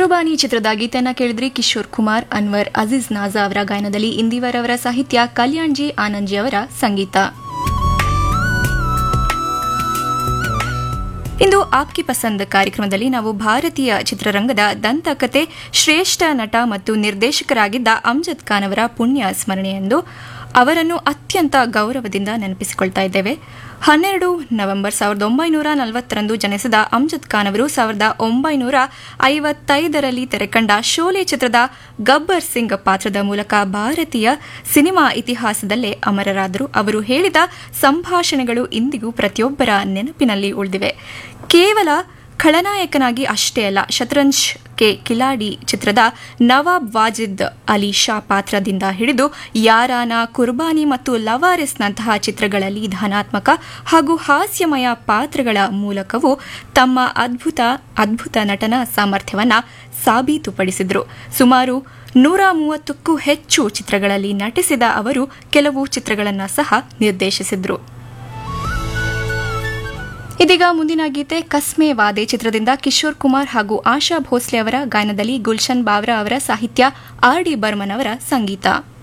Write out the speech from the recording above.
ಕುರುಬಾನಿ ಚಿತ್ರದ ಗೀತೆಯನ್ನ ಕೇಳಿದ್ರಿ ಕಿಶೋರ್ ಕುಮಾರ್ ಅನ್ವರ್ ಅಜೀಜ್ ನಾಜಾ ಅವರ ಗಾಯನದಲ್ಲಿ ಇಂದಿವರ್ ಅವರ ಸಾಹಿತ್ಯ ಕಲ್ಯಾಣ್ಜಿ ಆನಂದ್ಜಿ ಅವರ ಸಂಗೀತ ಇಂದು ಆಪ್ಕಿ ಪಸಂದ್ ಕಾರ್ಯಕ್ರಮದಲ್ಲಿ ನಾವು ಭಾರತೀಯ ಚಿತ್ರರಂಗದ ದಂತಕತೆ ಶ್ರೇಷ್ಠ ನಟ ಮತ್ತು ನಿರ್ದೇಶಕರಾಗಿದ್ದ ಅಮ್ಜದ್ ಖಾನ್ ಅವರ ಪುಣ್ಯ ಸ್ಮರಣೆಯೆಂದು ಅವರನ್ನು ಅತ್ಯಂತ ಗೌರವದಿಂದ ನೆನಪಿಸಿಕೊಳ್ತಾ ಇದ್ದೇವೆ ಹನ್ನೆರಡು ನವೆಂಬರ್ ಸಾವಿರದ ಒಂಬೈನೂರ ನಲವತ್ತರಂದು ಜನಿಸಿದ ಅಮ್ಜದ್ ಖಾನ್ ಅವರು ಸಾವಿರದ ಒಂಬೈನೂರ ಐವತ್ತೈದರಲ್ಲಿ ತೆರೆಕಂಡ ಶೋಲೆ ಚಿತ್ರದ ಗಬ್ಬರ್ ಸಿಂಗ್ ಪಾತ್ರದ ಮೂಲಕ ಭಾರತೀಯ ಸಿನಿಮಾ ಇತಿಹಾಸದಲ್ಲೇ ಅಮರರಾದರು ಅವರು ಹೇಳಿದ ಸಂಭಾಷಣೆಗಳು ಇಂದಿಗೂ ಪ್ರತಿಯೊಬ್ಬರ ನೆನಪಿನಲ್ಲಿ ಉಳಿದಿವೆ ಕೇವಲ ಖಳನಾಯಕನಾಗಿ ಅಷ್ಟೇ ಅಲ್ಲ ಶತರಂಜ್ ಕೆ ಕಿಲಾಡಿ ಚಿತ್ರದ ನವಾಬ್ ವಾಜಿದ್ ಅಲಿ ಶಾ ಪಾತ್ರದಿಂದ ಹಿಡಿದು ಯಾರಾನ ಕುರ್ಬಾನಿ ಮತ್ತು ಲವಾರಿಸ್ನಂತಹ ಚಿತ್ರಗಳಲ್ಲಿ ಧನಾತ್ಮಕ ಹಾಗೂ ಹಾಸ್ಯಮಯ ಪಾತ್ರಗಳ ಮೂಲಕವೂ ತಮ್ಮ ಅದ್ಭುತ ಅದ್ಭುತ ನಟನ ಸಾಮರ್ಥ್ಯವನ್ನ ಸಾಬೀತುಪಡಿಸಿದ್ರು ಸುಮಾರು ನೂರ ಮೂವತ್ತಕ್ಕೂ ಹೆಚ್ಚು ಚಿತ್ರಗಳಲ್ಲಿ ನಟಿಸಿದ ಅವರು ಕೆಲವು ಚಿತ್ರಗಳನ್ನು ಸಹ ನಿರ್ದೇಶಿಸಿದ್ರು ಇದೀಗ ಮುಂದಿನ ಗೀತೆ ಕಸ್ಮೆ ವಾದೆ ಚಿತ್ರದಿಂದ ಕಿಶೋರ್ ಕುಮಾರ್ ಹಾಗೂ ಆಶಾ ಭೋಸ್ಲೆ ಅವರ ಗಾಯನದಲ್ಲಿ ಗುಲ್ಶನ್ ಬಾವ್ರಾ ಅವರ ಸಾಹಿತ್ಯ ಆರ್ ಡಿ ಬರ್ಮನ್ ಅವರ ಸಂಗೀತ